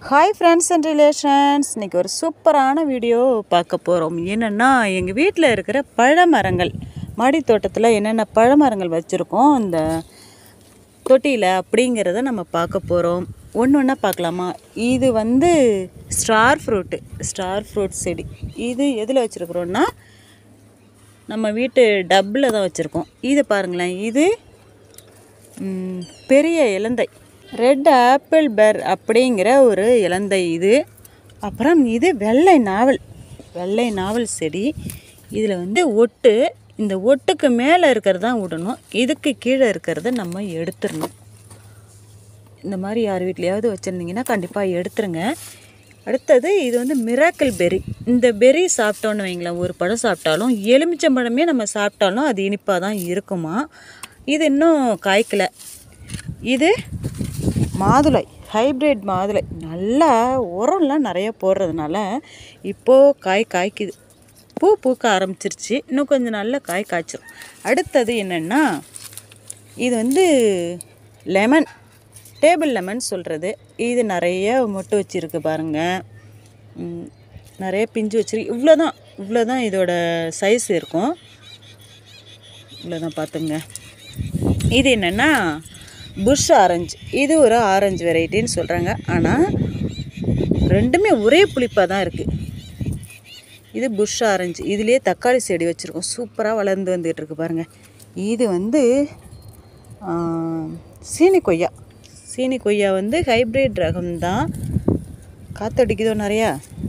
hi friends and relations இன்றைக்கி ஒரு சூப்பரான வீடியோ பார்க்க போகிறோம் என்னென்னா எங்கள் வீட்டில் இருக்கிற பழமரங்கள் மாடி தோட்டத்தில் என்னென்ன பழமரங்கள் வச்சுருக்கோம் இந்த தொட்டியில் அப்படிங்கிறத நம்ம பார்க்க போகிறோம் ஒன்று ஒன்றா பார்க்கலாமா இது வந்து ஸ்டார் ஃப்ரூட்டு ஸ்டார் ஃப்ரூட் செடி இது எதில் வச்சுருக்குறோன்னா நம்ம வீட்டு டப்பில் தான் வச்சுருக்கோம் இது பாருங்களேன் இது ம், பெரிய இலந்தை ரெட் ஆப்பிள் பெர் அப்படிங்கிற ஒரு இலந்தை இது அப்புறம் இது வெள்ளை நாவல் வெள்ளை நாவல் செடி இதில் வந்து ஒட்டு இந்த ஒட்டுக்கு மேலே இருக்கிறது தான் விடணும் இதுக்கு கீழே இருக்கிறத நம்ம எடுத்துடணும் இந்த மாதிரி யார் வீட்லையாவது வச்சுருந்தீங்கன்னா கண்டிப்பாக எடுத்துருங்க அடுத்தது இது வந்து மிராக்கிள் பெர்ரி இந்த பெர்ரி சாப்பிட்டோன்னு வைங்களேன் ஒரு பழம் சாப்பிட்டாலும் எலுமிச்சம்பழமே நம்ம சாப்பிட்டாலும் அது இனிப்பாக தான் இருக்குமா இது இன்னும் காய்க்கலை இது மாதுளை ஹைப்ரிட் மாதுளை நல்லா உரம்லாம் நிறைய போடுறதுனால இப்போது காய் காய்க்குது பூ பூக்க ஆரம்பிச்சிருச்சு இன்னும் கொஞ்சம் நல்ல காய் காய்ச்சிரும் அடுத்தது என்னென்னா இது வந்து லெமன் டேபிள் லெமன் சொல்கிறது இது நிறைய மொட்டு வச்சுருக்கு பாருங்கள் ம், நிறைய பிஞ்சு வச்சிருக்கு இவ்வளோ தான் இவ்வளோ தான் இதோட சைஸ் இருக்கும் இவ்வளோ தான் பார்த்துங்க இது என்னென்னா புஷ் ஆரஞ்சு இது ஒரு ஆரஞ்சு வெரைட்டின்னு சொல்கிறாங்க ஆனால் ரெண்டுமே ஒரே புளிப்பாக தான் இருக்குது இது புஷ் ஆரஞ்சு இதுலேயே தக்காளி செடி வச்சுருக்கோம் சூப்பராக வளர்ந்து வந்துகிட்டு இருக்கு பாருங்கள் இது வந்து ஆ, சீனி கொய்யா சீனி கொய்யா வந்து ஹைப்ரிட் ரகம் தான் காற்றடிக்குதோ நிறையா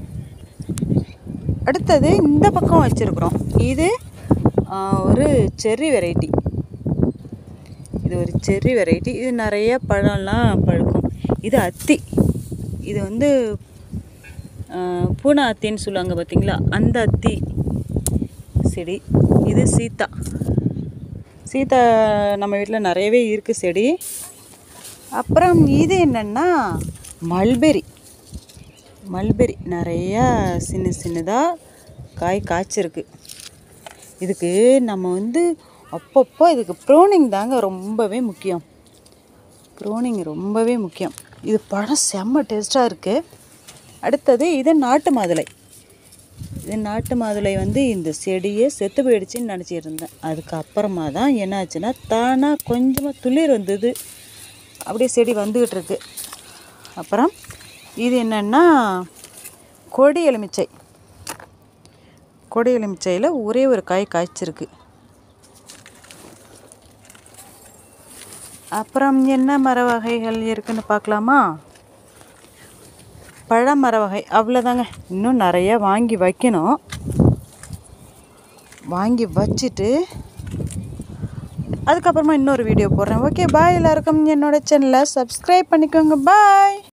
அடுத்தது இந்த பக்கம் வச்சுருக்குறோம் இது ஆ, ஒரு செர்ரி வெரைட்டி இது ஒரு செர்ரி வெரைட்டி இது நிறைய பழம்லாம் பழுக்கும் இது அத்தி இது வந்து ஆ, பூனை அத்தின்னு சொல்லுவாங்க பார்த்தீங்களா அந்த அத்தி செடி இது சீத்தா சீத்தா நம்ம வீட்டில் நிறையவே இருக்குது செடி அப்புறம் இது என்னென்னா மல்பெரி மல்பெரி நிறையா சின்ன சின்னதாக காய் காய்ச்சிருக்கு இதுக்கு நம்ம வந்து அப்பப்போ இதுக்கு ப்ரோனிங் தாங்க ரொம்பவே முக்கியம் ப்ரோனிங் ரொம்பவே முக்கியம் இது பழம் செம்ம டேஸ்ட்டாக இருக்குது அடுத்தது இது நாட்டு மாதுளை இது நாட்டு மாதுளை வந்து இந்த செடியே செத்து போயிடுச்சுன்னு நினச்சிட்டு இருந்தேன் அதுக்கப்புறமா தான் என்ன ஆச்சுன்னா தானாக கொஞ்சமாக துளிர் வந்தது அப்படியே செடி வந்துக்கிட்டு இருக்கு அப்புறம் இது என்னென்னா கொடி எலுமிச்சை கொடி எலுமிச்சையில் ஒரே ஒரு காய் காய்ச்சிருக்கு அப்புறம் என்ன மர வகைகள் இருக்குன்னு பார்க்கலாமா பழ மர வகை அவ்வளோதாங்க இன்னும் நிறைய வாங்கி வைக்கணும் வாங்கி வச்சுட்டு அதுக்கப்புறமா இன்னொரு வீடியோ போடுறேன் ஓகே பாய் எல்லாருக்கும் என்னோட சேனலை சப்ஸ்கிரைப் பண்ணிக்கோங்க பாய்